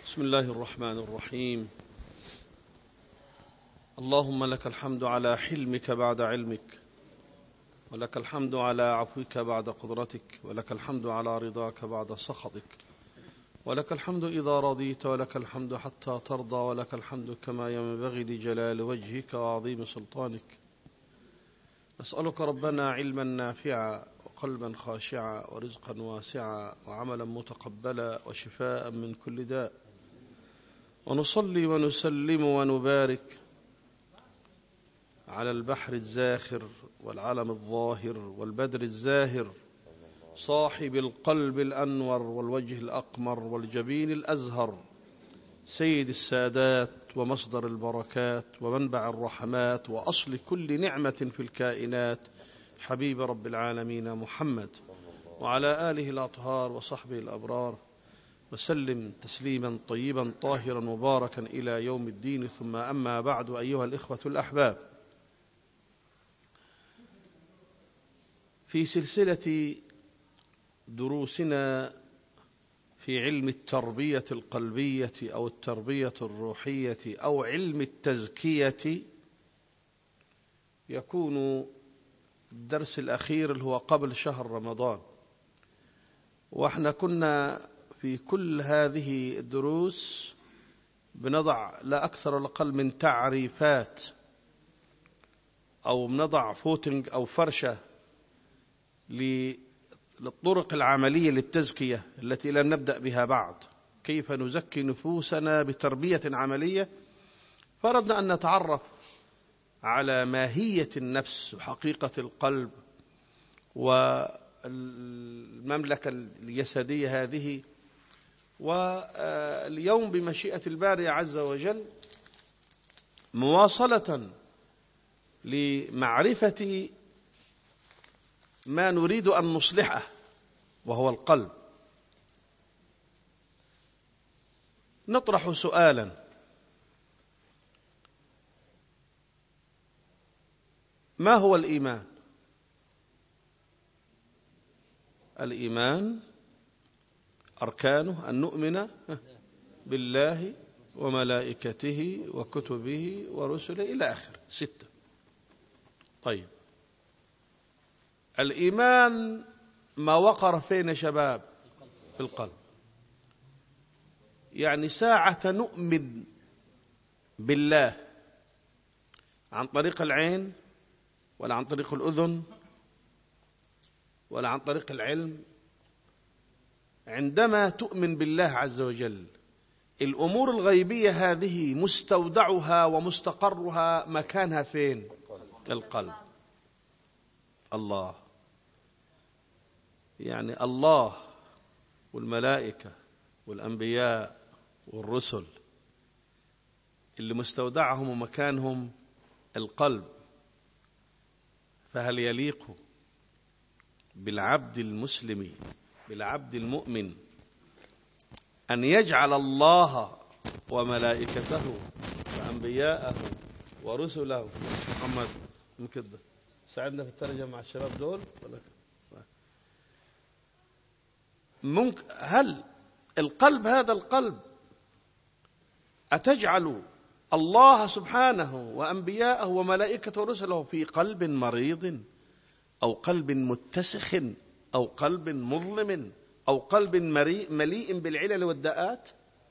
بسم الله الرحمن الرحيم اللهم لك الحمد على حلمك بعد علمك ولك الحمد على عفوك بعد قدرتك ولك الحمد على رضاك بعد سخطك ولك الحمد إذا رضيت ولك الحمد حتى ترضى ولك الحمد كما ينبغي لجلال وجهك وعظيم سلطانك نسألك ربنا علما نافعا وقلبا خاشعا ورزقا واسعا وعملا متقبلا وشفاء من كل داء ونصلي ونسلم ونبارك على البحر الزاخر والعلم الظاهر والبدر الزاهر صاحب القلب الأنور والوجه الأقمر والجبين الأزهر سيد السادات ومصدر البركات ومنبع الرحمات وأصل كل نعمة في الكائنات حبيب رب العالمين محمد وعلى آله الأطهار وصحبه الأبرار وسلم تسليما طيبا طاهرا مباركا إلى يوم الدين ثم أما بعد أيها الإخوة الأحباب في سلسلة دروسنا في علم التربية القلبية أو التربية الروحية أو علم التزكية يكون الدرس الأخير اللي هو قبل شهر رمضان واحنا كنا في كل هذه الدروس بنضع لا أكثر ولا أقل من تعريفات أو بنضع فوتنج أو فرشة للطرق العملية للتزكية التي لن نبدأ بها بعد كيف نزكي نفوسنا بتربية عملية فردنا أن نتعرف على ماهية النفس وحقيقة القلب والمملكة الجسدية هذه واليوم بمشيئة الباري عز وجل مواصلة لمعرفة ما نريد أن نصلحه وهو القلب نطرح سؤالا ما هو الإيمان الإيمان أركانه أن نؤمن بالله وملائكته وكتبه ورسله إلى آخر ستة طيب الإيمان ما وقر فينا شباب في القلب يعني ساعة نؤمن بالله عن طريق العين ولا عن طريق الأذن ولا عن طريق العلم عندما تؤمن بالله عز وجل الأمور الغيبية هذه مستودعها ومستقرها مكانها فين القلب الله يعني الله والملائكة والأنبياء والرسل اللي مستودعهم ومكانهم القلب فهل يليق بالعبد المسلم بالعبد المؤمن أن يجعل الله وملائكته وأنبياءه ورسله محمد كده ساعدنا في الترجمة مع الشباب دول ولا ممكن هل القلب هذا القلب أتجعل الله سبحانه وأنبياءه وملائكته ورسله في قلب مريض أو قلب متسخ أو قلب مظلم أو قلب مليء بالعلل والداءات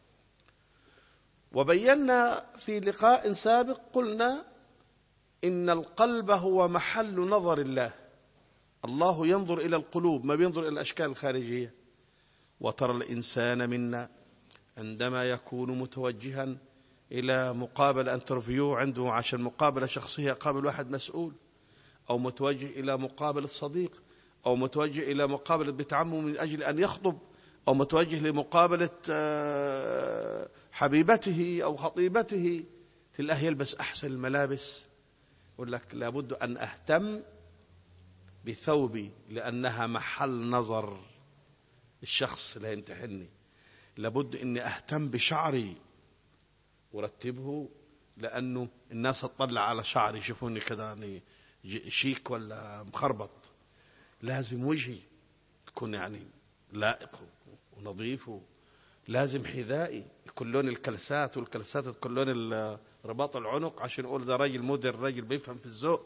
وبينا في لقاء سابق قلنا إن القلب هو محل نظر الله الله ينظر إلى القلوب ما بينظر إلى الأشكال الخارجية وترى الإنسان منا عندما يكون متوجها إلى مقابل انترفيو عنده عشان مقابلة شخصية قابل واحد مسؤول أو متوجه إلى مقابلة صديق أو متوجه إلى مقابلة بيت عمه من أجل أن يخطب أو متوجه لمقابلة حبيبته أو خطيبته تلقاه يلبس أحسن الملابس يقول لك لابد أن أهتم بثوبي لأنها محل نظر الشخص اللي هيمتحني لابد أني أهتم بشعري ورتبه لأنه الناس تطلع على شعري يشوفوني كده يعني شيك ولا مخربط لازم وجهي تكون يعني لائق ونظيف لازم حذائي يكون لون الكلسات والكلسات تكون لون رباط العنق عشان نقول ده راجل مدر راجل بيفهم في الذوق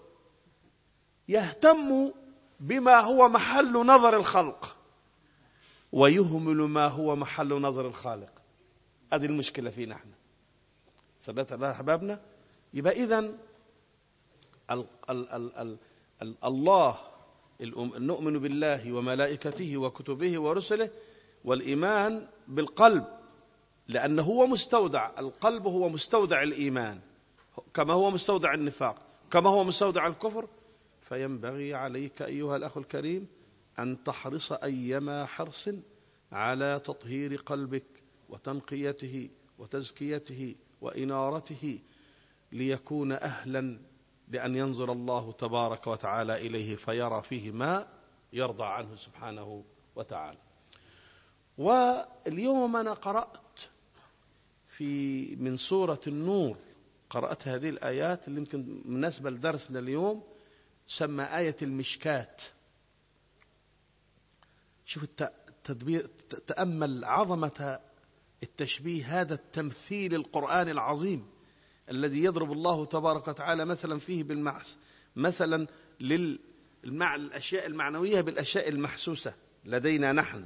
يهتم بما هو محل نظر الخلق ويهمل ما هو محل نظر الخالق هذه المشكلة فينا احنا ثبت بقى أحبابنا يبقى إذن ال ال ال ال ال الله نؤمن بالله وملائكته وكتبه ورسله والإيمان بالقلب لأنه هو مستودع القلب هو مستودع الإيمان كما هو مستودع النفاق كما هو مستودع الكفر فينبغي عليك أيها الأخ الكريم أن تحرص أيما حرص على تطهير قلبك وتنقيته وتزكيته وإنارته ليكون أهلا لأن ينظر الله تبارك وتعالى إليه فيرى فيه ما يرضى عنه سبحانه وتعالى واليوم أنا قرأت في من سورة النور قرأت هذه الآيات اللي يمكن مناسبة لدرسنا اليوم تسمى آية المشكات شوف التدبير تأمل عظمة التشبيه هذا التمثيل القرآن العظيم الذي يضرب الله تبارك وتعالى مثلا فيه بالمعس مثلا للأشياء المعنوية بالأشياء المحسوسة لدينا نحن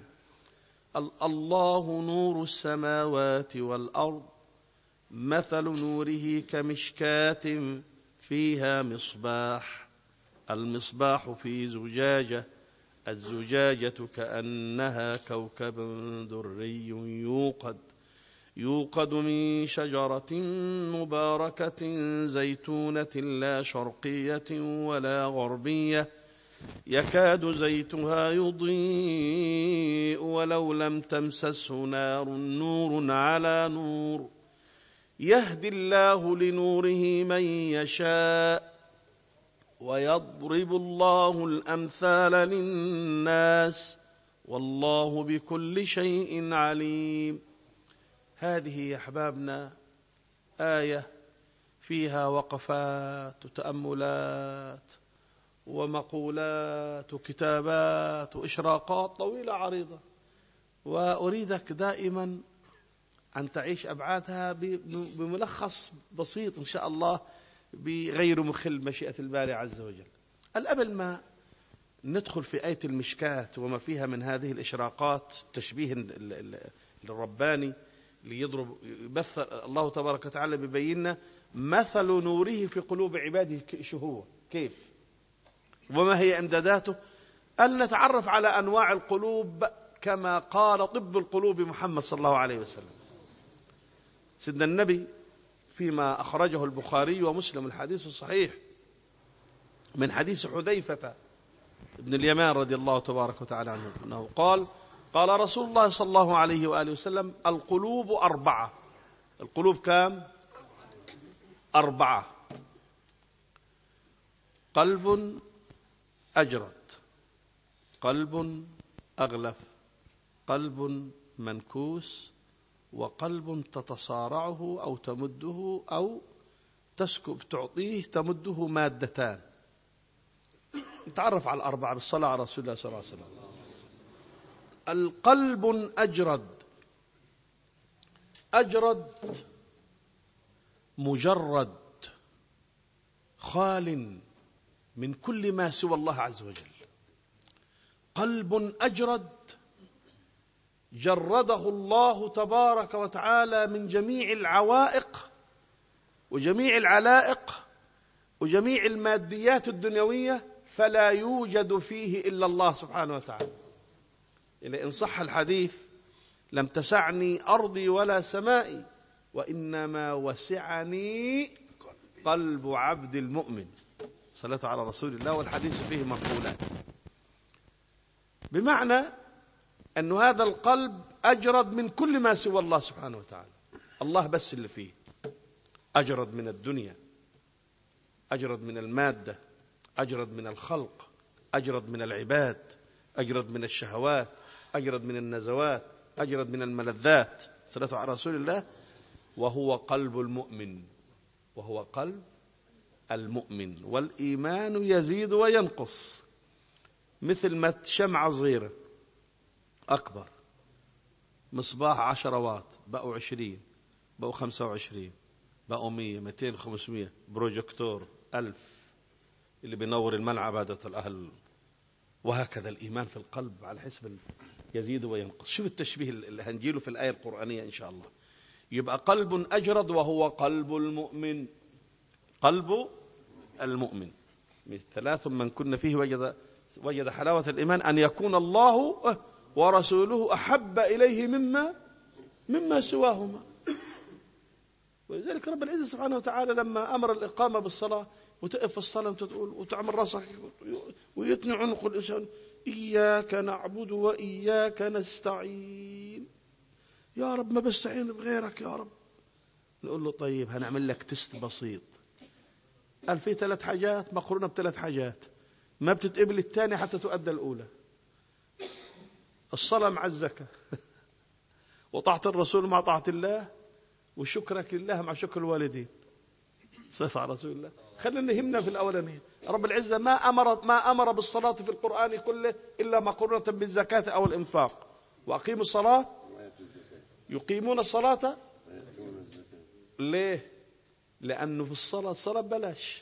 الله نور السماوات والأرض مثل نوره كمشكاة فيها مصباح المصباح في زجاجة الزجاجة كأنها كوكب دري يوقد يوقد من شجرة مباركة زيتونة لا شرقية ولا غربية يكاد زيتها يضيء ولو لم تمسسه نار نور على نور يهدي الله لنوره من يشاء ويضرب الله الامثال للناس والله بكل شيء عليم هذه يا احبابنا ايه فيها وقفات وتاملات ومقولات وكتابات وإشراقات طويلة عريضة وأريدك دائما أن تعيش أبعادها بملخص بسيط إن شاء الله بغير مخل مشيئة الباري عز وجل قبل ما ندخل في آية المشكات وما فيها من هذه الإشراقات التشبيه الرباني ليضرب بث الله تبارك وتعالى ببيننا مثل نوره في قلوب عباده شو هو كيف وما هي امداداته أن نتعرف على أنواع القلوب كما قال طب القلوب محمد صلى الله عليه وسلم سيدنا النبي فيما أخرجه البخاري ومسلم الحديث الصحيح من حديث حذيفة ابن اليمان رضي الله تبارك وتعالى عنه أنه قال قال رسول الله صلى الله عليه وآله وسلم القلوب أربعة القلوب كام أربعة قلب أجرد قلب أغلف قلب منكوس وقلب تتصارعه أو تمده أو تسكب تعطيه تمده مادتان نتعرف على الأربعة بالصلاة على رسول الله صلى الله عليه وسلم القلب أجرد أجرد مجرد خال من كل ما سوى الله عز وجل قلب اجرد جرده الله تبارك وتعالى من جميع العوائق وجميع العلائق وجميع الماديات الدنيويه فلا يوجد فيه الا الله سبحانه وتعالى إلا إن صح الحديث لم تسعني أرضي ولا سمائي وإنما وسعني قلب عبد المؤمن صلاة على رسول الله والحديث فيه مقولات بمعنى أن هذا القلب أجرد من كل ما سوى الله سبحانه وتعالى الله بس اللي فيه أجرد من الدنيا أجرد من المادة أجرد من الخلق أجرد من العباد أجرد من الشهوات أجرد من النزوات أجرد من الملذات صلاة على رسول الله وهو قلب المؤمن وهو قلب المؤمن والإيمان يزيد وينقص مثل ما شمعة صغيرة أكبر مصباح عشرة واط بقوا عشرين بقوا خمسة وعشرين بقوا مية ميتين خمسمية بروجيكتور ألف اللي بينور الملعب هذا الأهل وهكذا الإيمان في القلب على حسب يزيد وينقص شوف التشبيه اللي هنجيله في الآية القرآنية إن شاء الله يبقى قلب أجرد وهو قلب المؤمن قلب المؤمن ثلاث من كن فيه وجد وجد حلاوة الإيمان أن يكون الله ورسوله أحب إليه مما مما سواهما ولذلك رب العزة سبحانه وتعالى لما أمر الإقامة بالصلاة وتقف في الصلاة وتقول وتعمل راسك ويتني عنق الإنسان إياك نعبد وإياك نستعين يا رب ما بستعين بغيرك يا رب نقول له طيب هنعمل لك تست بسيط قال في ثلاث حاجات مقرونة بثلاث حاجات ما بتتقبل الثانية حتى تؤدى الأولى الصلاة مع الزكاة وطاعة الرسول مع طاعة الله وشكرك لله مع شكر الوالدين صلى على رسول الله خلينا نهمنا في الأولانية رب العزة ما أمر ما أمر بالصلاة في القرآن كله إلا مقرونة بالزكاة أو الإنفاق وأقيموا الصلاة يقيمون الصلاة ليه لأنه في الصلاة صلاة بلاش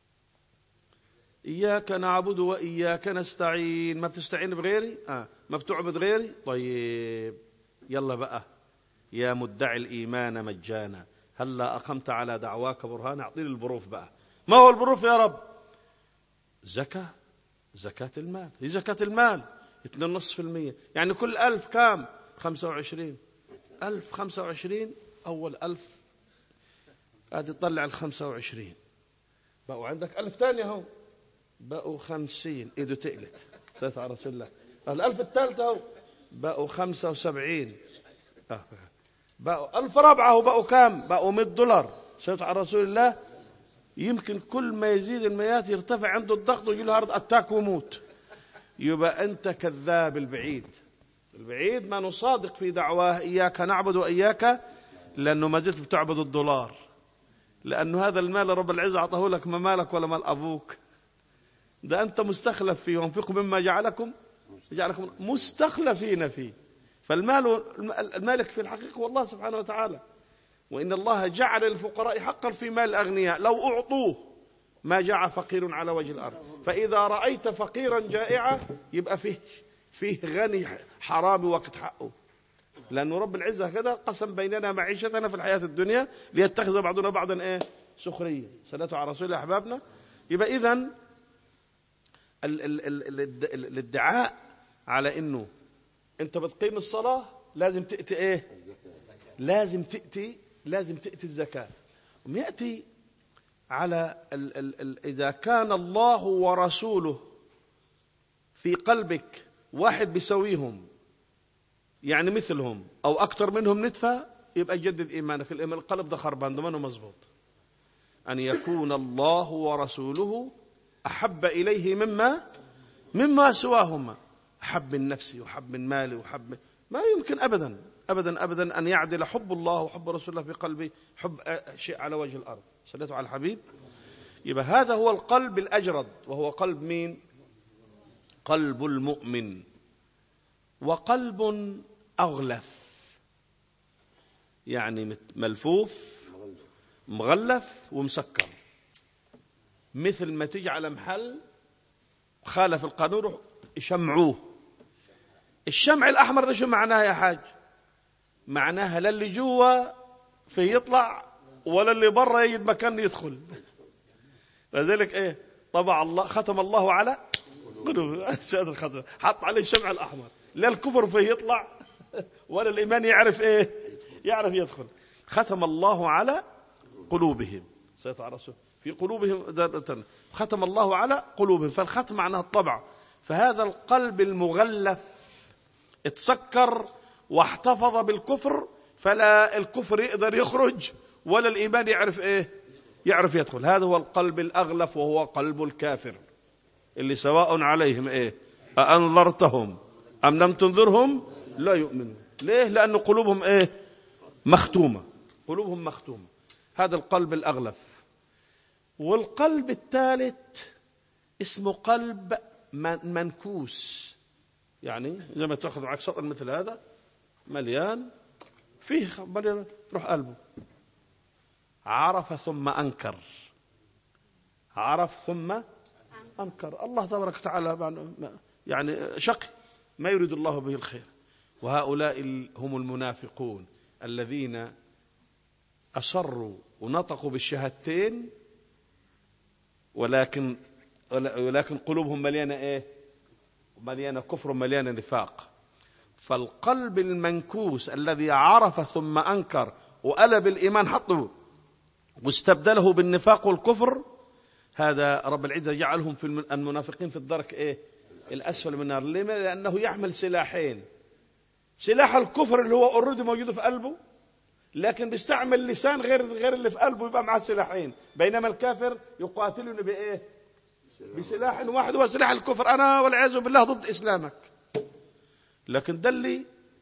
إياك نعبد وإياك نستعين ما بتستعين بغيري آه. ما بتعبد غيري طيب يلا بقى يا مدعي الإيمان مجانا هلا أقمت على دعواك برهان أعطيني البروف بقى ما هو البروف يا رب زكاة زكاة المال هي زكاة المال 2.5% يعني كل ألف كام 25 ألف 25 أول ألف هذه تطلع ال 25 بقوا عندك ألف ثانية اهو بقوا 50 ايده تقلت صلى على رسول الله الألف الثالثة اهو بقوا 75 آه. بقوا ألف رابعة وبقوا كام بقوا 100 دولار صلى على رسول الله يمكن كل ما يزيد الميات يرتفع عنده الضغط ويجي له هارد اتاك ويموت يبقى انت كذاب البعيد البعيد ما نصادق في دعواه اياك نعبد واياك لانه ما زلت بتعبد الدولار لانه هذا المال رب العزه اعطاه لك ما مالك ولا مال ابوك ده انت مستخلف فيه وانفقوا مما جعلكم جعلكم مستخلفين فيه فالمال المالك في الحقيقه هو الله سبحانه وتعالى وإن الله جعل للفقراء حقا في مال الأغنياء لو أعطوه ما جاع فقير على وجه الأرض فإذا رأيت فقيرا جائعا يبقى فيه فيه غني حرامي وقت حقه لأنه رب العزة كذا قسم بيننا معيشتنا في الحياة الدنيا ليتخذ بعضنا بعضا إيه سخرية صلاة على رسول الله أحبابنا يبقى إذا الادعاء على إنه أنت بتقيم الصلاة لازم تأتي إيه لازم تأتي لازم تأتي الزكاة يأتي على ال ال ال إذا كان الله ورسوله في قلبك واحد بيسويهم يعني مثلهم أو أكثر منهم نتفة يبقى جدد إيمانك القلب ده خربان ده منه مزبوط أن يكون الله ورسوله أحب إليه مما مما سواهما أحب من نفسي وحب من مالي وحب من ما يمكن أبدا أبدا أبدا أن يعدل حب الله وحب رسول الله في قلبي حب شيء على وجه الأرض صليت على الحبيب يبقى هذا هو القلب الأجرد وهو قلب مين قلب المؤمن وقلب أغلف يعني ملفوف مغلف ومسكر مثل ما تيجي على محل خالف القانون يشمعوه الشمع الأحمر ده شو معناه يا حاج معناها لا اللي جوا في يطلع ولا اللي برا يجد مكان يدخل لذلك ايه طبع الله ختم الله على الختم حط عليه الشمع الاحمر لا الكفر فيه يطلع ولا الايمان يعرف ايه يعرف يدخل ختم الله على قلوبهم سيطع في قلوبهم ختم الله على قلوبهم فالختم معناه الطبع فهذا القلب المغلف اتسكر واحتفظ بالكفر فلا الكفر يقدر يخرج ولا الإيمان يعرف إيه يعرف يدخل هذا هو القلب الأغلف وهو قلب الكافر اللي سواء عليهم إيه أأنظرتهم أم لم تنذرهم لا يؤمنون ليه لأن قلوبهم إيه مختومة قلوبهم مختومة هذا القلب الأغلف والقلب الثالث اسمه قلب منكوس يعني زي ما تاخذ معك سطر مثل هذا مليان فيه مليان روح قلبه عرف ثم أنكر عرف ثم أنكر الله تبارك وتعالى يعني شقي ما يريد الله به الخير وهؤلاء هم المنافقون الذين أصروا ونطقوا بالشهادتين ولكن ولكن قلوبهم مليانة إيه مليانة كفر مليانة نفاق فالقلب المنكوس الذي عرف ثم أنكر وقلب الإيمان حطه واستبدله بالنفاق والكفر هذا رب العزة جعلهم في المنافقين في الدرك إيه الأسفل من النار لما لأنه يحمل سلاحين سلاح الكفر اللي هو اوريدي موجود في قلبه لكن بيستعمل لسان غير غير اللي في قلبه يبقى معاه سلاحين بينما الكافر يقاتلني بايه بسلاح واحد هو سلاح الكفر انا والعياذ بالله ضد اسلامك لكن ده اللي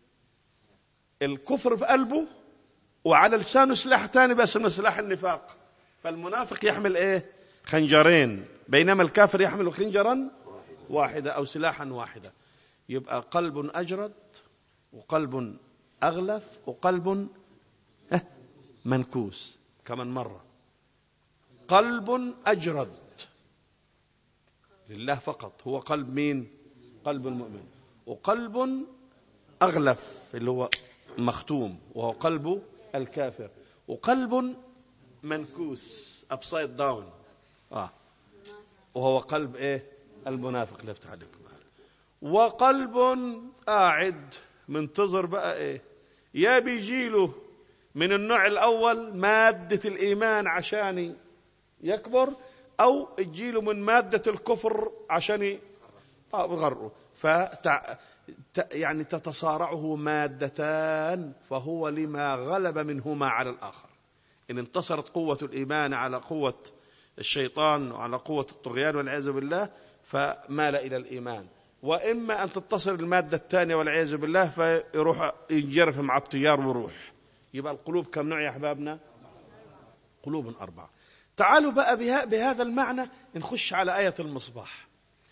الكفر في قلبه وعلى لسانه سلاح ثاني بس من سلاح النفاق فالمنافق يحمل ايه خنجرين بينما الكافر يحمل خنجرا واحدة أو سلاحا واحدة يبقى قلب أجرد وقلب أغلف وقلب منكوس كمان مرة قلب أجرد لله فقط هو قلب مين قلب المؤمن وقلب أغلف اللي هو مختوم وهو قلب الكافر وقلب منكوس upside down آه وهو قلب ايه المنافق اللي يفتح عليكم وقلب قاعد منتظر بقى ايه يا بيجيله من النوع الاول ماده الايمان عشان يكبر او تجيله من ماده الكفر عشان يغره فتع يعني تتصارعه مادتان فهو لما غلب منهما على الاخر ان انتصرت قوه الايمان على قوه الشيطان وعلى قوه الطغيان والعياذ بالله فمال الى الايمان واما ان تتصل الماده الثانيه والعياذ بالله فيروح ينجرف مع التيار ويروح يبقى القلوب كم نوع يا احبابنا قلوب اربعه تعالوا بقى بهذا المعنى نخش على ايه المصباح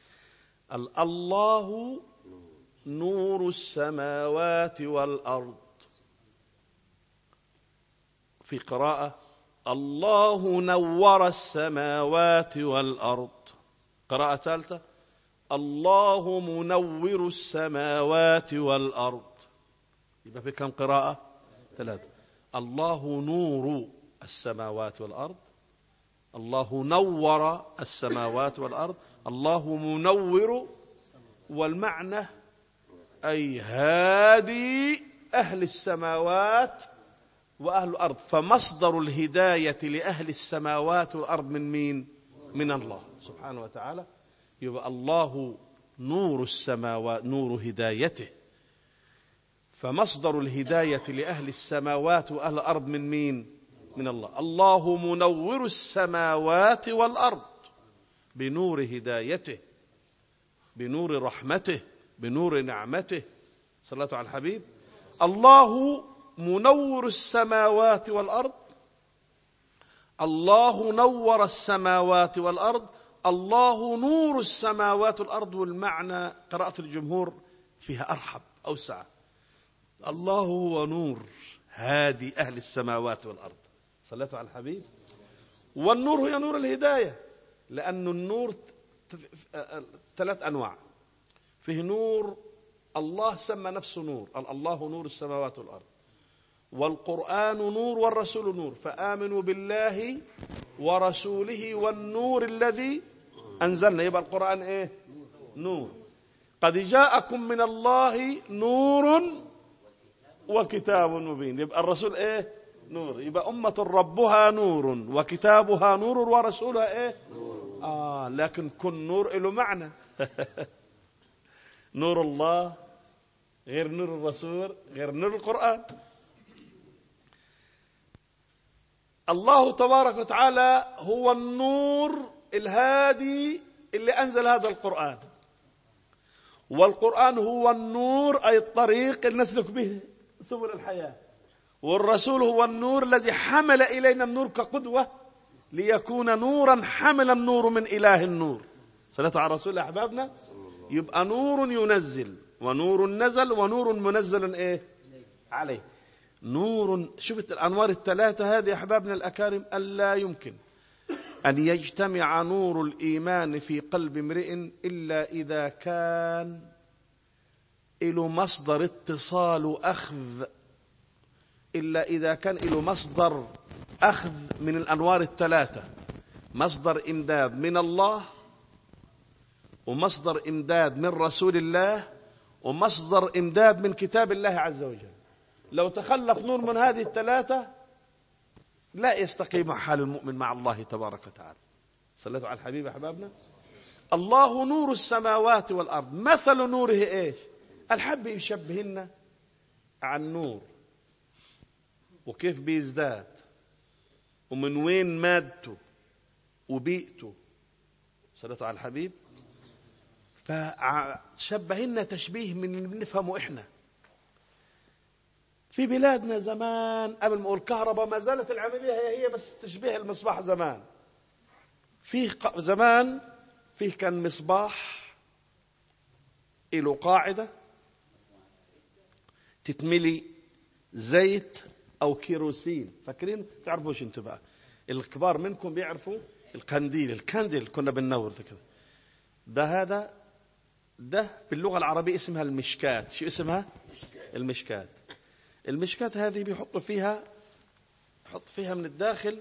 الله نور السماوات والارض في قراءه الله نور السماوات والارض قراءه ثالثه الله منور السماوات والأرض يبقى في كم قراءة ثلاثة الله نور السماوات والأرض الله نور السماوات والأرض الله منور والمعنى أي هادي أهل السماوات وأهل الأرض فمصدر الهداية لأهل السماوات والأرض من مين من الله سبحانه وتعالى يبقى الله نور السماوات نور هدايته فمصدر الهداية لأهل السماوات وأهل الأرض من مين من الله الله منور السماوات والأرض بنور هدايته بنور رحمته بنور نعمته صلاة على الحبيب الله منور السماوات والأرض الله نور السماوات والأرض الله نور السماوات والأرض والمعنى قراءة الجمهور فيها أرحب أوسع الله هو نور هادي أهل السماوات والأرض صليتوا على الحبيب والنور هو نور الهداية لأن النور ثلاث أنواع فيه نور الله سمى نفسه نور الله نور السماوات والأرض والقرآن نور والرسول نور فآمنوا بالله ورسوله والنور الذي أنزلنا يبقى القرآن إيه نور قد جاءكم من الله نور وكتاب مبين يبقى الرسول إيه نور يبقى أمة ربها نور وكتابها نور ورسولها إيه آه لكن كن نور له معنى نور الله غير نور الرسول غير نور القرآن الله تبارك وتعالى هو النور الهادي اللي أنزل هذا القرآن والقرآن هو النور أي الطريق اللي نسلك به سبل الحياة والرسول هو النور الذي حمل إلينا النور كقدوة ليكون نورا حمل النور من إله النور صلاة على رسول أحبابنا يبقى نور ينزل ونور نزل ونور منزل إيه عليه نور شفت الأنوار الثلاثة هذه أحبابنا الأكارم ألا يمكن أن يجتمع نور الإيمان في قلب امرئ إلا إذا كان له مصدر اتصال أخذ إلا إذا كان له مصدر أخذ من الأنوار الثلاثة مصدر إمداد من الله ومصدر إمداد من رسول الله ومصدر إمداد من كتاب الله عز وجل لو تخلف نور من هذه الثلاثة لا يستقيم حال المؤمن مع الله تبارك وتعالى صليتوا على الحبيب أحبابنا الله نور السماوات والأرض مثل نوره إيش الحب يشبهنا عن نور وكيف بيزداد ومن وين مادته وبيئته صليتوا على الحبيب فشبهنا تشبيه من اللي بنفهمه احنا في بلادنا زمان قبل ما اقول كهرباء ما زالت العمليه هي هي بس تشبيه المصباح زمان في زمان فيه كان مصباح له قاعده تتملي زيت او كيروسين فاكرين تعرفوش انتوا بقى الكبار منكم بيعرفوا القنديل الكندل كنا بننور كذا ده هذا ده باللغه العربيه اسمها المشكات شو اسمها المشكات المشكات هذه بيحطوا فيها يحط فيها من الداخل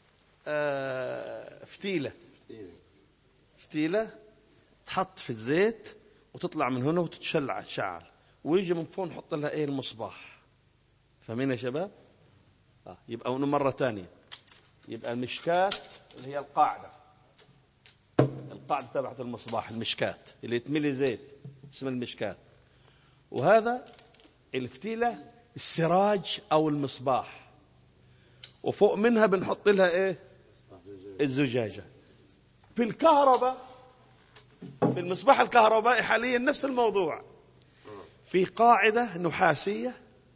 آه فتيله فتيله تحط في الزيت وتطلع من هنا وتتشلع تشعل ويجي من فوق نحط لها ايه المصباح فاهمين يا شباب آه. يبقى مرة ثانية يبقى المشكات اللي هي القاعدة القاعدة تبعت المصباح المشكات اللي تملي زيت اسمها المشكات وهذا الفتيلة السراج أو المصباح وفوق منها بنحط لها إيه الزجاجة في الكهرباء في المصباح الكهربائي حاليا نفس الموضوع في قاعدة نحاسية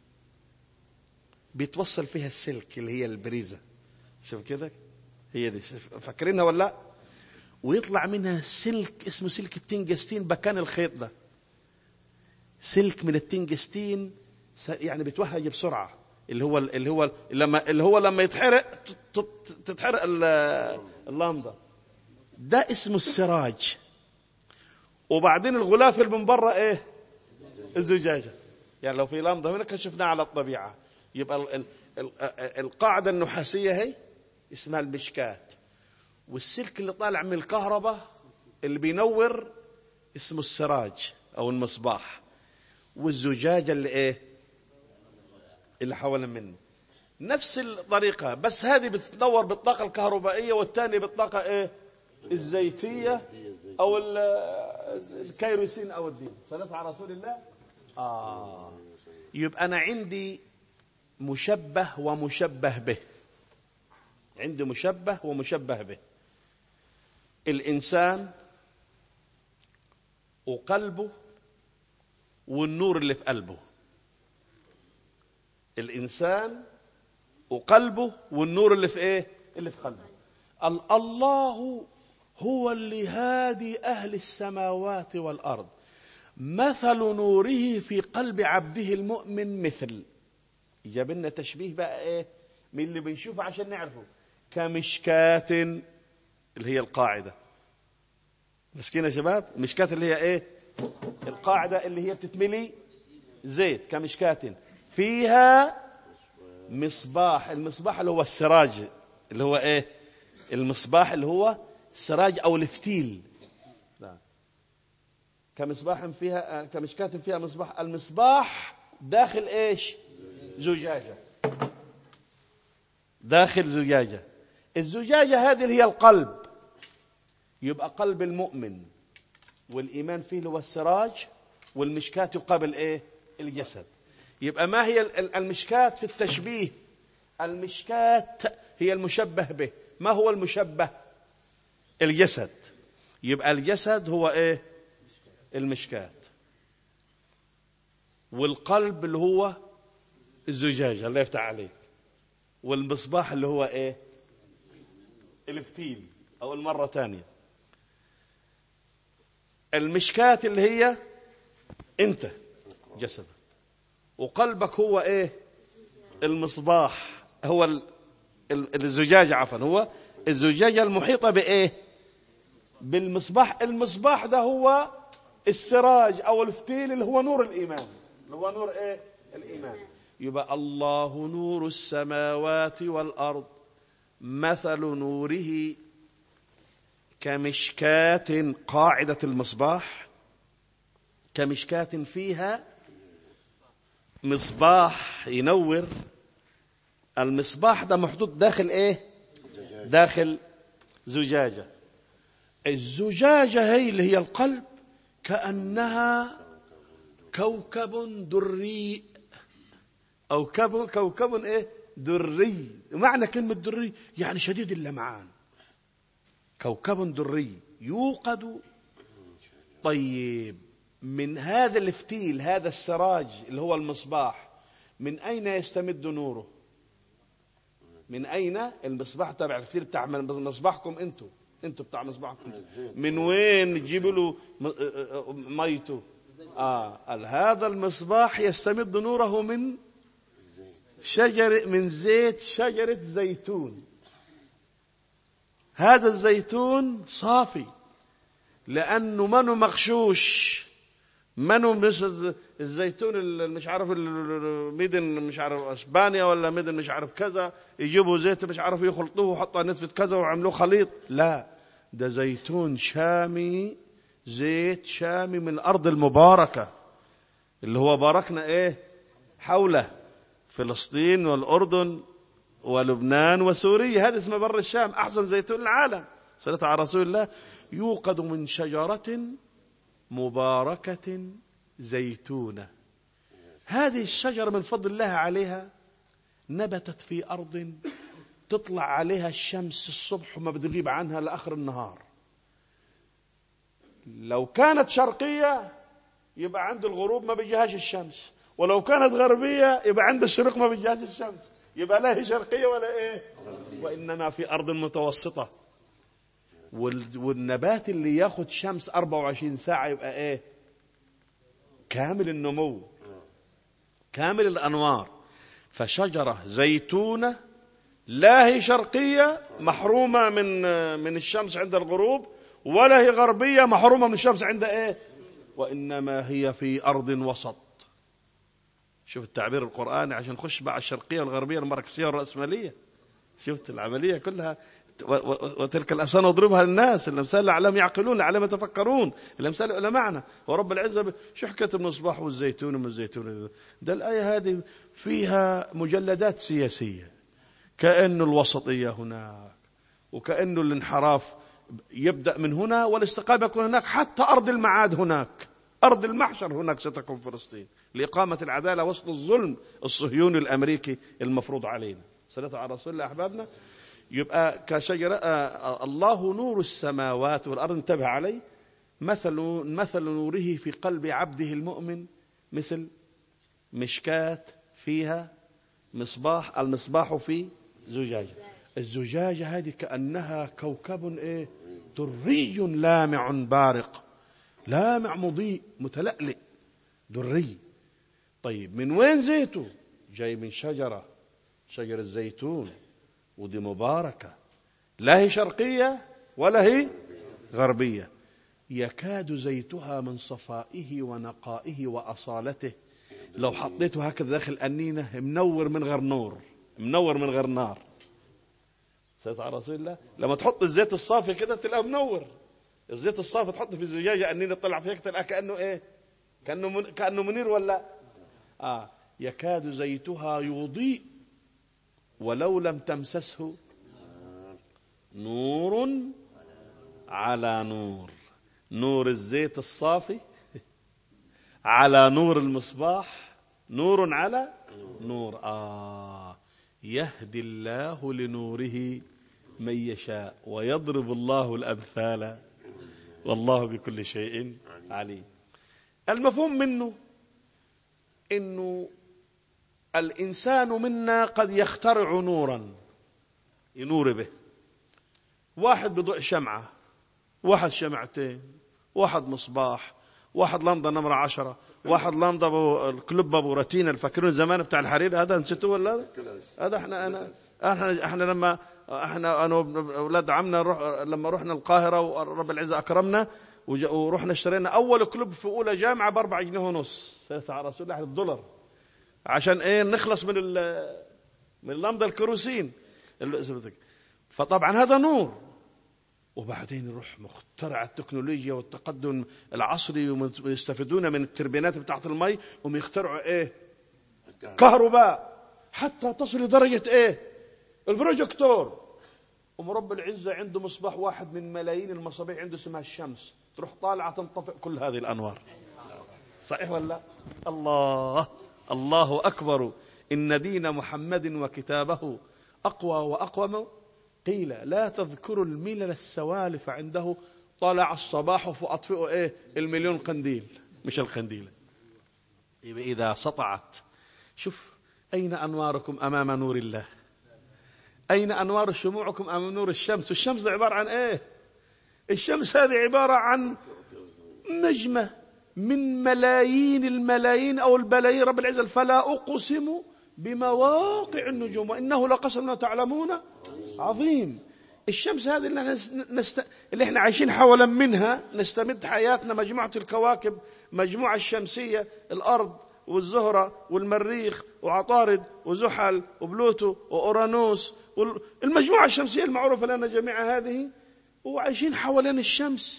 بيتوصل فيها السلك اللي هي البريزة شوف كده هي دي فاكرينها ولا لا ويطلع منها سلك اسمه سلك التنجستين بكان الخيط ده سلك من التنجستين يعني بيتوهج بسرعة اللي هو اللي هو لما اللي هو لما يتحرق تتحرق اللمبة ده اسمه السراج وبعدين الغلاف اللي من بره ايه الزجاجة يعني لو في لمبة هنا كشفناها على الطبيعة يبقى القاعدة النحاسية هي اسمها المشكات والسلك اللي طالع من الكهرباء اللي بينور اسمه السراج او المصباح والزجاجة اللي ايه اللي حوالين منه نفس الطريقة بس هذه بتنور بالطاقة الكهربائية والثانية بالطاقة ايه الزيتية او الكيروسين او الدين صلاة على رسول الله آه يبقى أنا عندي مشبه ومشبه به عندي مشبه ومشبه به الإنسان وقلبه والنور اللي في قلبه الإنسان وقلبه والنور اللي في إيه اللي في قلبه الله هو اللي هادي أهل السماوات والأرض مثل نوره في قلب عبده المؤمن مثل جاب لنا تشبيه بقى ايه من اللي بنشوفه عشان نعرفه كمشكات اللي هي القاعده مسكين يا شباب المشكات اللي هي ايه القاعده اللي هي بتتملي زيت كمشكات فيها مصباح المصباح اللي هو السراج اللي هو ايه المصباح اللي هو السراج او الفتيل كمصباح فيها كمشكات فيها مصباح المصباح داخل ايش زجاجة داخل زجاجة الزجاجة هذه هي القلب يبقى قلب المؤمن والإيمان فيه هو السراج والمشكات يقابل إيه الجسد يبقى ما هي المشكات في التشبيه المشكات هي المشبه به ما هو المشبه الجسد يبقى الجسد هو ايه المشكات والقلب اللي هو الزجاجة الله يفتح عليك والمصباح اللي هو ايه الفتيل او المرة ثانية المشكات اللي هي انت جسدك وقلبك هو ايه المصباح هو الزجاجة عفوا هو الزجاجة المحيطة بايه بالمصباح المصباح ده هو السراج او الفتيل اللي هو نور الايمان اللي هو نور ايه الايمان يبقى الله نور السماوات والارض مثل نوره كمشكاة قاعدة المصباح كمشكاة فيها مصباح ينور المصباح ده محطوط داخل ايه داخل زجاجة الزجاجة هي اللي هي القلب كأنها كوكب دري أو كوكب إيه دري معنى كلمة دري يعني شديد اللمعان كوكب دري يوقد طيب من هذا الفتيل هذا السراج اللي هو المصباح من أين يستمد نوره من أين المصباح تبع الفتيل بتاع مصباحكم أنتم أنتم بتاع مصباحكم من وين تجيبوا له ميته آه هذا المصباح يستمد نوره من شجر من زيت شجرة زيتون هذا الزيتون صافي لأنه منه مغشوش منه مش الزيتون اللي مش عارف ميدن مش عارف اسبانيا ولا ميدن مش عارف كذا يجيبوا زيت مش عارف يخلطوه ويحطوا نتفة كذا ويعملوه خليط لا ده زيتون شامي زيت شامي من الارض المباركه اللي هو باركنا ايه حوله فلسطين والاردن ولبنان وسوريا هذا اسمه بر الشام احسن زيتون العالم صلاه على رسول الله يوقد من شجره مباركه زيتونه هذه الشجره من فضل الله عليها نبتت في ارض تطلع عليها الشمس الصبح وما بتغيب عنها لاخر النهار لو كانت شرقيه يبقى عند الغروب ما بيجيهاش الشمس ولو كانت غربيه يبقى عند الشرق ما بيجيهاش الشمس يبقى لا هي شرقيه ولا ايه وانما في ارض متوسطه والنبات اللي ياخد شمس 24 ساعه يبقى ايه كامل النمو كامل الانوار فشجره زيتونه لا هي شرقيه محرومه من من الشمس عند الغروب ولا هي غربيه محرومه من الشمس عند ايه وانما هي في ارض وسط شوف التعبير القرآني عشان نخش مع الشرقية والغربية الماركسية والرأسمالية شفت العملية كلها وتلك الأمثال نضربها للناس الأمثال لعلهم يعقلون لعلهم يتفكرون الأمثال إلى معنى ورب العزة شو حكاية المصباح والزيتون وما الزيتون ده الآية هذه فيها مجلدات سياسية كأنه الوسطية هناك وكأنه الانحراف يبدأ من هنا والاستقامة يكون هناك حتى أرض المعاد هناك أرض المحشر هناك ستكون فلسطين لإقامة العدالة وسط الظلم الصهيوني الأمريكي المفروض علينا صلاة على رسول الله أحبابنا يبقى كشجرة آه الله نور السماوات والأرض انتبه علي مثل مثل نوره في قلب عبده المؤمن مثل مشكاة فيها مصباح المصباح في زجاجة الزجاجة هذه كأنها كوكب إيه دري لامع بارق لامع مضيء متلألئ دري طيب من وين زيته جاي من شجرة شجر الزيتون ودي مباركة لا هي شرقية ولا هي غربية يكاد زيتها من صفائه ونقائه وأصالته لو حطيته هكذا داخل أنينة منور من غير نور منور من غير نار سيدنا على رسول الله لما تحط الزيت الصافي كده تلاقيه منور الزيت الصافي تحطه في زجاجة أنينة تطلع فيها تلاقيه كأنه إيه كأنه, من... كأنه منير ولا آه يكاد زيتها يضيء ولو لم تمسسه نور على نور نور الزيت الصافي على نور المصباح نور على نور آه يهدي الله لنوره من يشاء ويضرب الله الأمثال والله بكل شيء عليم المفهوم منه انه الانسان منا قد يخترع نورا ينور به واحد بضوء شمعه واحد شمعتين واحد مصباح واحد لندا نمرة عشرة واحد لندا أبو الكلوب أبو رتينا الفاكرون زمان بتاع الحرير هذا نسيتوه ولا هذا احنا أنا احنا احنا لما احنا انا اولاد عمنا روح لما رحنا القاهرة ورب العزة أكرمنا ورحنا اشترينا أول كلوب في أولى جامعة بأربع جنيه ونص على رسول الله الدولار عشان ايه نخلص من من اللمضة الكروسين فطبعا هذا نور وبعدين يروح مخترع التكنولوجيا والتقدم العصري ويستفيدون من التربينات بتاعت المي ويخترعوا ايه كهرباء حتى تصل لدرجة ايه البروجيكتور ومرب العزة عنده مصباح واحد من ملايين المصابيح عنده اسمها الشمس تروح طالعة تنطفئ كل هذه الأنوار صحيح ولا لا الله الله أكبر إن دين محمد وكتابه أقوى وأقوم قيل لا تذكروا الملل السوالف عنده طلع الصباح فأطفئوا إيه المليون قنديل مش القنديل إذا سطعت شوف أين أنواركم أمام نور الله أين أنوار شموعكم أمام نور الشمس الشمس دي عبارة عن إيه الشمس هذه عبارة عن نجمة من ملايين الملايين أو البلايين رب العزة فلا أقسم بمواقع النجوم وإنه لقسم تعلمون عظيم الشمس هذه اللي, نست... اللي احنا عايشين حولا منها نستمد حياتنا مجموعة الكواكب مجموعة الشمسية الأرض والزهرة والمريخ وعطارد وزحل وبلوتو وأورانوس المجموعة الشمسية المعروفة لنا جميعا هذه وعايشين حوالين الشمس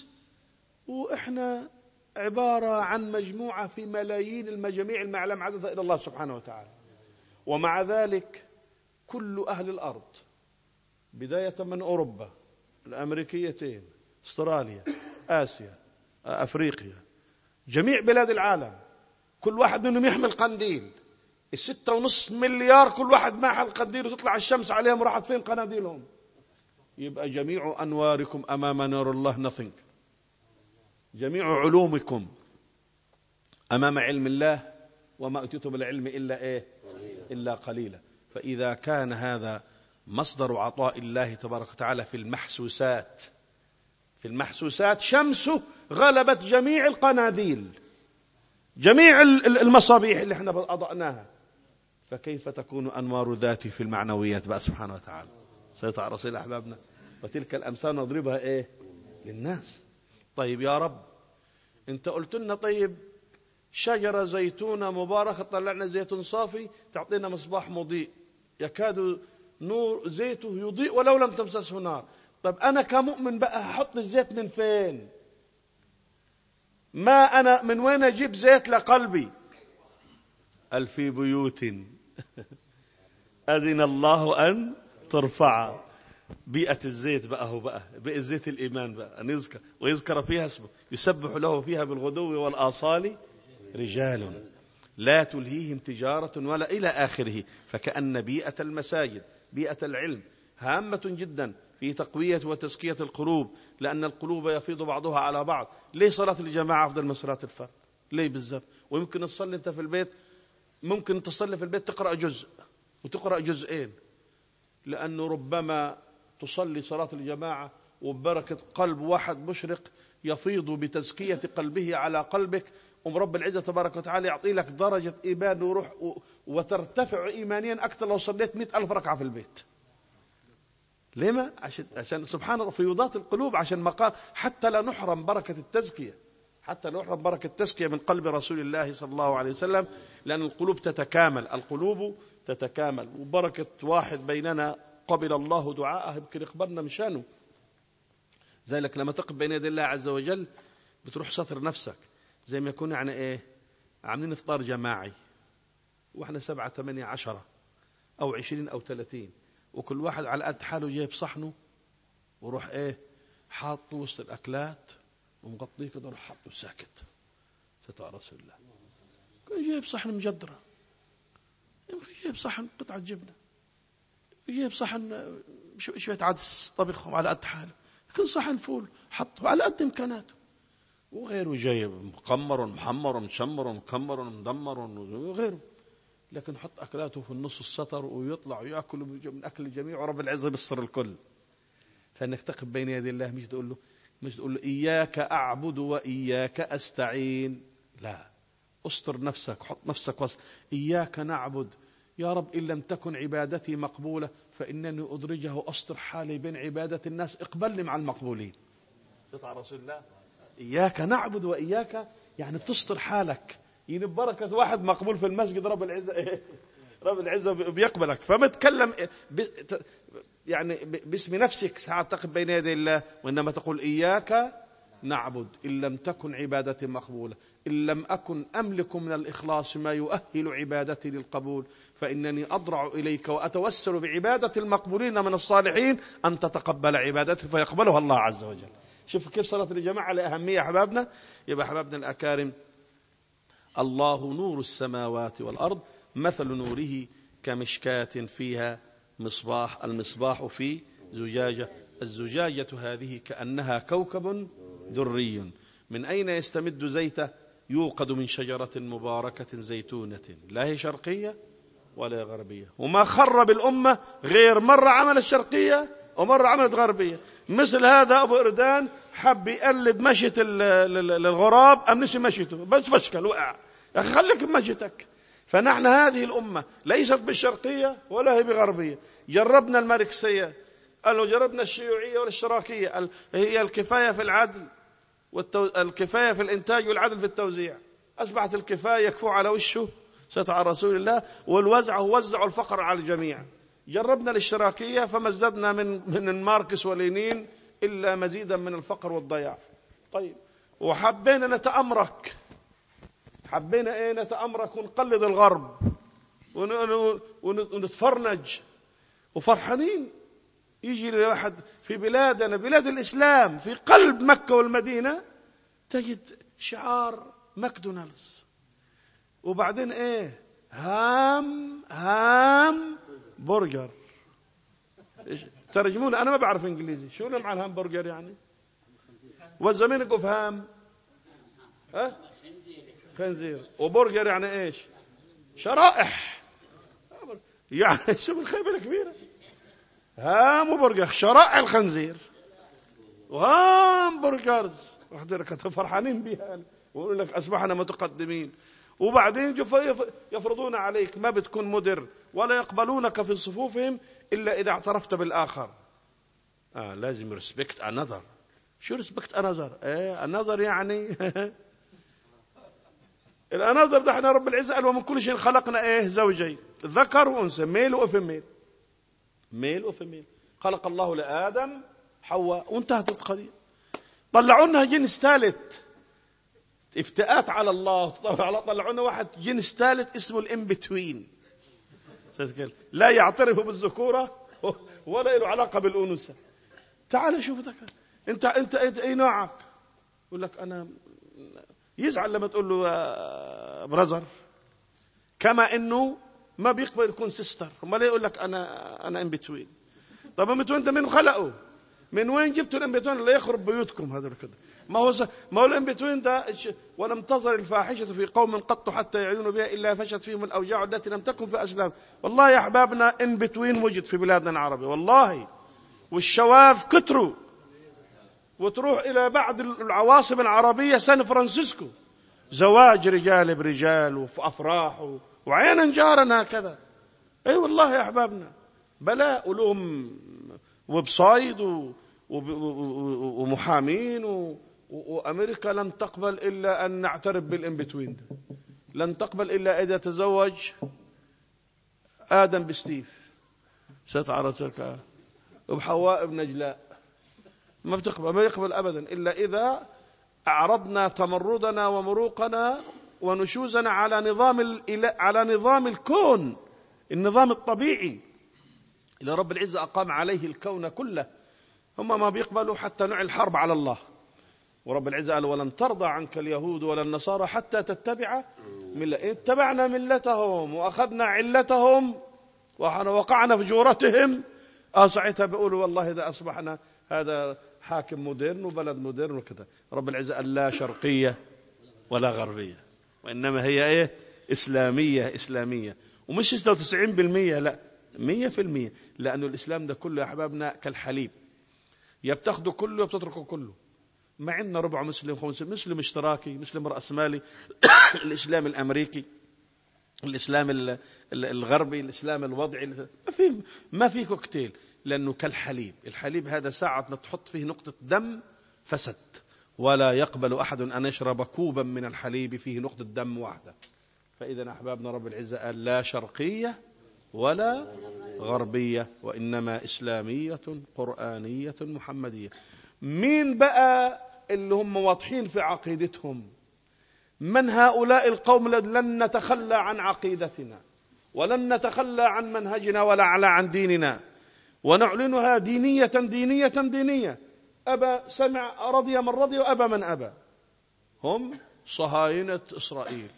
وإحنا عبارة عن مجموعة في ملايين المجاميع المعلم عددها إلى الله سبحانه وتعالى ومع ذلك كل أهل الأرض بداية من أوروبا الأمريكيتين استراليا آسيا أفريقيا جميع بلاد العالم كل واحد منهم يحمل قنديل الستة ونص مليار كل واحد معها القنديل وتطلع الشمس عليهم راحت فين قناديلهم يبقى جميع أنواركم أمام نور الله nothing جميع علومكم أمام علم الله وما أتيتم بالعلم إلا إيه إلا قليلا فإذا كان هذا مصدر عطاء الله تبارك وتعالى في المحسوسات في المحسوسات شمسه غلبت جميع القناديل جميع المصابيح اللي احنا أضأناها فكيف تكون أنوار ذاتي في المعنويات بقى سبحانه وتعالى سيطع رسول أحبابنا وتلك الأمثال نضربها إيه للناس طيب يا رب انت قلت لنا طيب شجرة زيتونة مباركة طلعنا زيتون صافي تعطينا مصباح مضيء يكاد نور زيته يضيء ولو لم تمسسه نار طيب أنا كمؤمن بقى هحط الزيت من فين ما أنا من وين أجيب زيت لقلبي قال في بيوت أذن الله أن ترفع بيئة الزيت بقى هو بقى بيئة زيت الإيمان بقى أن يذكر ويذكر فيها اسمه يسبح له فيها بالغدو والآصال رجال لا تلهيهم تجارة ولا إلى آخره فكأن بيئة المساجد بيئة العلم هامة جدا في تقوية وتزكية القلوب لأن القلوب يفيض بعضها على بعض ليه صلاة الجماعة أفضل من صلاة الفرد ليه بالذات ويمكن تصلي أنت في البيت ممكن تصلي في البيت تقرأ جزء وتقرأ جزئين لأنه ربما تصلي صلاة الجماعة وببركة قلب واحد مشرق يفيض بتزكية قلبه على قلبك أم رب العزة تبارك وتعالى يعطي لك درجة إيمان وروح وترتفع إيمانيا أكثر لو صليت مئة ألف ركعة في البيت لما؟ عشان, عشان سبحان الله فيوضات القلوب عشان مقام حتى لا نحرم بركة التزكية حتى لا نحرم بركة التزكية من قلب رسول الله صلى الله عليه وسلم لأن القلوب تتكامل القلوب تتكامل وبركة واحد بيننا قبل الله دعاءه يمكن يقبلنا مشانه ذلك لما تقف بين يدي الله عز وجل بتروح سطر نفسك زي ما يكون يعني ايه عاملين افطار جماعي واحنا سبعة ثمانية عشرة او عشرين او ثلاثين وكل واحد على قد حاله جايب صحنه وروح ايه حاطه وسط الاكلات ومغطيه كده وروح حاطه ساكت ستاء رسول الله كان جايب صحن مجدرة يمكن جايب صحن قطعة جبنة يجيب صحن شوية عدس طبخهم على قد حاله لكن صحن فول حطه على قد إمكاناته وغيره جايب مقمر ومحمر ومشمر ومكمر ومدمر وغيره لكن حط أكلاته في النص السطر ويطلع ويأكل من أكل الجميع ورب العزة بالصر الكل فإنك تقف بين يدي الله مش تقول له مش تقول إياك أعبد وإياك أستعين لا استر نفسك حط نفسك وسط إياك نعبد يا رب إن لم تكن عبادتي مقبولة فإنني أدرجه أستر حالي بين عبادة الناس اقبلني مع المقبولين قطع رسول الله إياك نعبد وإياك يعني بتستر حالك يعني ببركة واحد مقبول في المسجد رب العزة إيه؟ رب العزة بيقبلك فما تكلم يعني باسم نفسك ساعة تقف بين يدي الله وإنما تقول إياك نعبد إن لم تكن عبادتي مقبولة إن لم أكن أملك من الإخلاص ما يؤهل عبادتي للقبول فإنني أضرع إليك وأتوسل بعبادة المقبولين من الصالحين أن تتقبل عبادتي فيقبلها الله عز وجل شوف كيف صارت الجماعة لأهمية أحبابنا يبقى أحبابنا الأكارم الله نور السماوات والأرض مثل نوره كمشكاة فيها مصباح المصباح في زجاجة الزجاجة هذه كأنها كوكب دري من أين يستمد زيته يوقد من شجرة مباركة زيتونة لا هي شرقية ولا غربية وما خرب الأمة غير مرة عمل الشرقية ومرة عملت غربية مثل هذا أبو إردان حب يقلد مشية الغراب أم نسي مشيته بس فشكل وقع يا أخي خليك بمشيتك فنحن هذه الأمة ليست بالشرقية ولا هي بغربية جربنا الماركسية قالوا جربنا الشيوعية والاشتراكية هي الكفاية في العدل والكفاية في الإنتاج والعدل في التوزيع أصبحت الكفاية يكفو على وشه ستع رسول الله والوزع هو وزع الفقر على الجميع جربنا الاشتراكية فما ازددنا من من ماركس ولينين إلا مزيدا من الفقر والضياع طيب وحبينا نتأمرك حبينا ايه نتأمرك ونقلد الغرب ونتفرنج وفرحانين يجي لواحد في بلادنا بلاد الإسلام في قلب مكة والمدينة تجد شعار ماكدونالدز وبعدين ايه هام هام برجر ترجمون انا ما بعرف انجليزي شو مع الهامبرجر يعني والزمين يقف هام ها خنزير وبرجر يعني ايش شرائح يعني شوف الخيبه الكبيره هام برجر شرائح الخنزير وهام برجرز واحد فرحانين بها ويقول لك اصبحنا متقدمين وبعدين يفرضون عليك ما بتكون مدر ولا يقبلونك في صفوفهم إلا إذا اعترفت بالآخر آه لازم ريسبكت انذر شو ريسبكت انذر ايه انذر يعني الانذر ده احنا رب العزة قال ومن كل شيء خلقنا ايه زوجين ذكر وانثى ميل وفيميل ميل وفيميل خلق الله لآدم حواء وانتهت القضية طلعوا لنا جنس ثالث افتئات على الله طلعوا لنا واحد جنس ثالث اسمه الام بتوين لا يعترف بالذكورة ولا له علاقة بالأنوثة تعال شوف ذكر انت انت انت اي نوعك يقول لك انا يزعل لما تقول له برزر كما انه ما بيقبل يكون سيستر امال يقول لك انا انا ان بتوين طب ان بتوين ده من خلقه من وين جبتوا الان بتوين اللي يخرب بيوتكم هذا كده ما هو ما هو الان بتوين ده ولم تظهر الفاحشه في قوم قط حتى يعلنوا بها الا فشت فيهم الاوجاع التي لم تكن في اسلام والله يا احبابنا ان بتوين وجد في بلادنا العربيه والله والشواذ كتروا وتروح الى بعض العواصم العربيه سان فرانسيسكو زواج رجال برجال وفي افراح وعينا جارا هكذا اي أيوة والله يا احبابنا بلاء لهم ويب سايد ومحامين وامريكا لن تقبل الا ان نعترف بالان بتوين لن تقبل الا اذا تزوج ادم بستيف ستعرض تلك وبحواء بنجلاء ما بتقبل ما يقبل ابدا الا اذا اعرضنا تمردنا ومروقنا ونشوزنا على نظام على نظام الكون النظام الطبيعي اللي رب العزة أقام عليه الكون كله هم ما بيقبلوا حتى نوع الحرب على الله ورب العزة قال ولن ترضى عنك اليهود ولا النصارى حتى تتبع ملة اتبعنا ملتهم وأخذنا علتهم وقعنا في جورتهم اه ساعتها بيقولوا والله إذا أصبحنا هذا حاكم مودرن وبلد مودرن وكذا رب العزة قال لا شرقية ولا غربية وإنما هي إيه إسلامية إسلامية ومش 96% لا 100% لأنه الإسلام ده كله يا أحبابنا كالحليب يا بتاخده كله يا بتتركه كله ما عندنا ربع مسلم خمس مسلم اشتراكي مسلم رأسمالي الإسلام الأمريكي الإسلام الغربي الإسلام الوضعي ما في ما في كوكتيل لأنه كالحليب الحليب هذا ساعة ما تحط فيه نقطة دم فسد ولا يقبل أحد أن يشرب كوبا من الحليب فيه نقطة دم واحدة فإذا أحبابنا رب العزة قال لا شرقية ولا غربية وإنما إسلامية قرآنية محمدية مين بقى اللي هم واضحين في عقيدتهم من هؤلاء القوم لن نتخلى عن عقيدتنا ولن نتخلى عن منهجنا ولا على عن ديننا ونعلنها دينية دينية دينية أبى سمع رضي من رضي وأبى من أبى هم صهاينة إسرائيل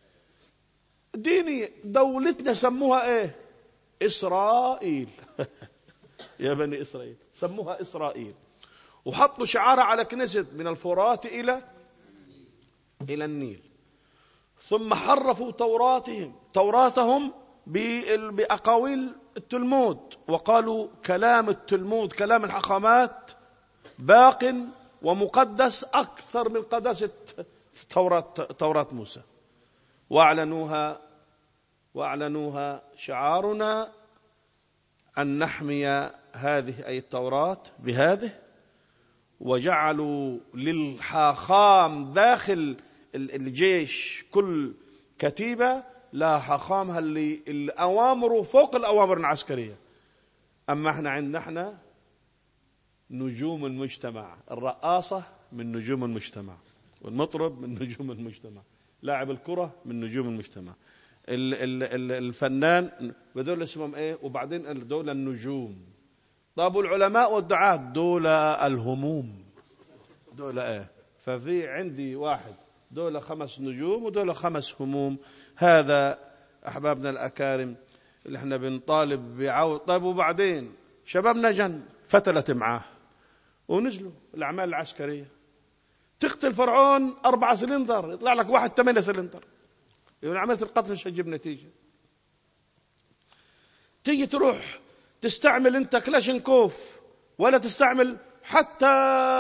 ديني دولتنا سموها إيه إسرائيل يا بني إسرائيل سموها إسرائيل وحطوا شعارها على كنيسة من الفرات إلى إلى النيل ثم حرفوا توراتهم توراتهم بأقاويل التلمود وقالوا كلام التلمود كلام الحخامات باق ومقدس أكثر من قداسة توراة, توراة موسى واعلنوها واعلنوها شعارنا ان نحمي هذه اي التوراه بهذه وجعلوا للحاخام داخل الجيش كل كتيبه لا حاخامها اللي الاوامر فوق الاوامر العسكريه اما احنا عندنا احنا نجوم المجتمع الرقاصه من نجوم المجتمع والمطرب من نجوم المجتمع لاعب الكرة من نجوم المجتمع ال ال ال الفنان بدول اسمهم ايه وبعدين دول النجوم طب والعلماء والدعاة دول الهموم دول ايه ففي عندي واحد دول خمس نجوم ودول خمس هموم هذا احبابنا الاكارم اللي احنا بنطالب بعود طيب وبعدين شبابنا جن فتلت معاه ونزلوا الاعمال العسكريه تقتل فرعون أربعة سلندر يطلع لك واحد ثمانية سلندر يعني عملية القتل مش هتجيب نتيجة تيجي تروح تستعمل انت كلاشنكوف ولا تستعمل حتى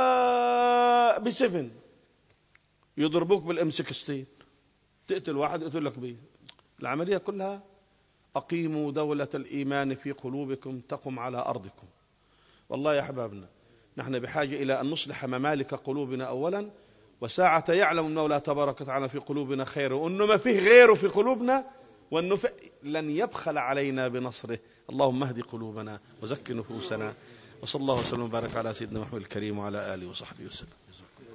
بسفن يضربوك بالام 16 تقتل واحد يقتل لك بيه العملية كلها أقيموا دولة الإيمان في قلوبكم تقم على أرضكم والله يا أحبابنا نحن بحاجة إلى أن نصلح ممالك قلوبنا أولا وساعة يعلم المولى تبارك وتعالى في قلوبنا خير وأنه ما فيه غيره في قلوبنا وأنه لن يبخل علينا بنصره اللهم اهد قلوبنا وزك نفوسنا وصلى الله وسلم وبارك على سيدنا محمد الكريم وعلى آله وصحبه وسلم